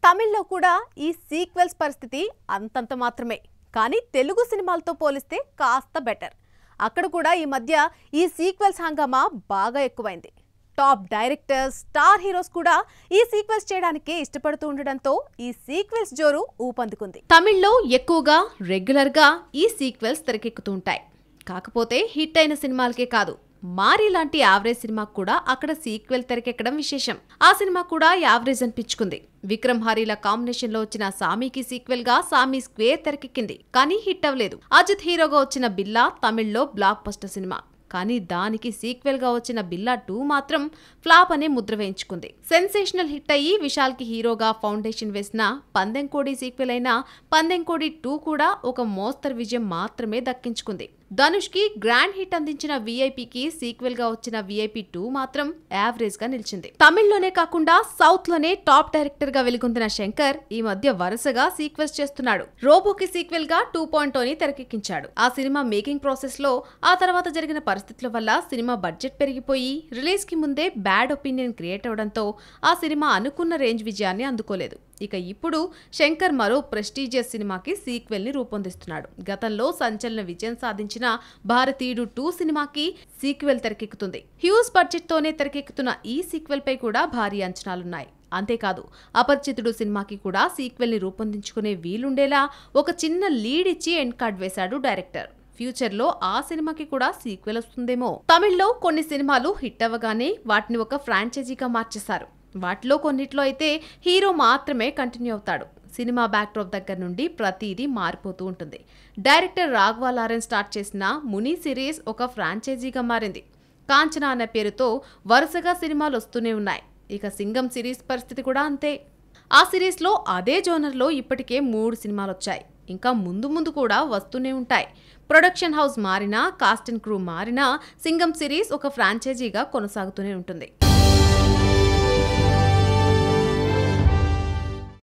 తమిళ్లో కూడా ఈ సీక్వెల్స్ పరిస్థితి అంతంత మాత్రమే కానీ తెలుగు సినిమాలతో పోలిస్తే కాస్త బెటర్ అక్కడ కూడా ఈ మధ్య ఈ సీక్వెల్స్ హంగామా బాగా ఎక్కువైంది టాప్ డైరెక్టర్స్ స్టార్ హీరోస్ కూడా ఈ సీక్వెల్స్ చేయడానికే ఇష్టపడుతూ ఉండడంతో ఈ సీక్వెల్స్ జోరు ఊపందుకుంది తమిళ్లో ఎక్కువగా రెగ్యులర్గా ఈ సీక్వెల్స్ తెరకెక్కుతూ ఉంటాయి కాకపోతే హిట్ అయిన సినిమాలకే కాదు మారి లాంటి యావరేజ్ సినిమాకు కూడా అక్కడ సీక్వెల్ తెరకెక్కడం విశేషం ఆ సినిమా కూడా యావరేజ్ అనిపించుకుంది విక్రమ్ హరిల కాంబినేషన్ లో వచ్చిన సామీకి సీక్వెల్ గా సామీ స్క్వేర్ తెరకెక్కింది కానీ హిట్ అవ్వలేదు అజిత్ హీరోగా వచ్చిన బిల్లా తమిళ్లో బ్లాక్ బస్టర్ సినిమా కానీ దానికి సీక్వెల్ గా వచ్చిన బిల్లా టూ మాత్రం ఫ్లాప్ అనే ముద్ర వేయించుకుంది సెన్సేషనల్ హిట్ అయ్యి విశాల్ కి హీరోగా ఫౌండేషన్ వేసిన పందెంకోడి సీక్వెల్ అయిన పందెంకోడి టూ కూడా ఒక మోస్తరు విజయం మాత్రమే దక్కించుకుంది ధనుష్ కి గ్రాండ్ హిట్ అందించిన విఐపికి సీక్వెల్ గా వచ్చిన విఐపి టూ మాత్రం యావరేజ్ గా నిలిచింది తమిళ్లోనే కాకుండా సౌత్ లోనే టాప్ డైరెక్టర్ గా వెలుగొందిన శంకర్ ఈ మధ్య వరుసగా సీక్వెల్స్ చేస్తున్నాడు రోబోకి సీక్వెల్ గా టూ పాయింట్ ని తెరకెక్కించాడు ఆ సినిమా మేకింగ్ ప్రాసెస్ లో ఆ తర్వాత జరిగిన పరిస్థితుల వల్ల సినిమా బడ్జెట్ పెరిగిపోయి రిలీజ్ కి ముందే బ్యాడ్ ఒపీనియన్ క్రియేట్ అవడంతో ఆ సినిమా అనుకున్న రేంజ్ విజయాన్ని అందుకోలేదు ఇక ఇప్పుడు శంకర్ మరో ప్రెస్టీజియస్ సినిమాకి సీక్వెల్ ని రూపొందిస్తున్నాడు గతంలో సంచలన విజయం సాధించిన భారతీయుడు టూ సినిమాకి సీక్వెల్ తెరకెక్కుతుంది హ్యూజ్ బడ్జెట్ తోనే తెరకెక్కుతున్న ఈ సీక్వెల్ పై కూడా భారీ అంచనాలున్నాయి అంతేకాదు అపరిచితుడు సినిమాకి కూడా సీక్వెల్ ని రూపొందించుకునే వీలుండేలా ఒక చిన్న లీడ్ ఇచ్చి ఎండ్ కార్డ్ వేశాడు డైరెక్టర్ ఫ్యూచర్ లో ఆ సినిమాకి కూడా సీక్వెల్ వస్తుందేమో తమిళ్లో కొన్ని సినిమాలు హిట్ అవ్వగానే వాటిని ఒక ఫ్రాంచైజీగా మార్చేశారు వాటిలో కొన్నిట్లో అయితే హీరో మాత్రమే కంటిన్యూ అవుతాడు సినిమా బ్యాక్డ్రాప్ దగ్గర నుండి ప్రతిదీ మారిపోతూ ఉంటుంది డైరెక్టర్ రాఘవ లారెన్ స్టార్ట్ చేసిన ముని సిరీస్ ఒక ఫ్రాంచైజీగా మారింది కాంచనా అనే పేరుతో వరుసగా సినిమాలు వస్తూనే ఉన్నాయి ఇక సింగం సిరీస్ పరిస్థితి కూడా అంతే ఆ సిరీస్లో అదే జోనర్లో ఇప్పటికే మూడు సినిమాలు వచ్చాయి ఇంకా ముందు ముందు కూడా వస్తూనే ఉంటాయి ప్రొడక్షన్ హౌస్ మారినా కాస్ట్ అండ్ క్రూ మారినా సింగం సిరీస్ ఒక ఫ్రాంచైజీగా కొనసాగుతూనే ఉంటుంది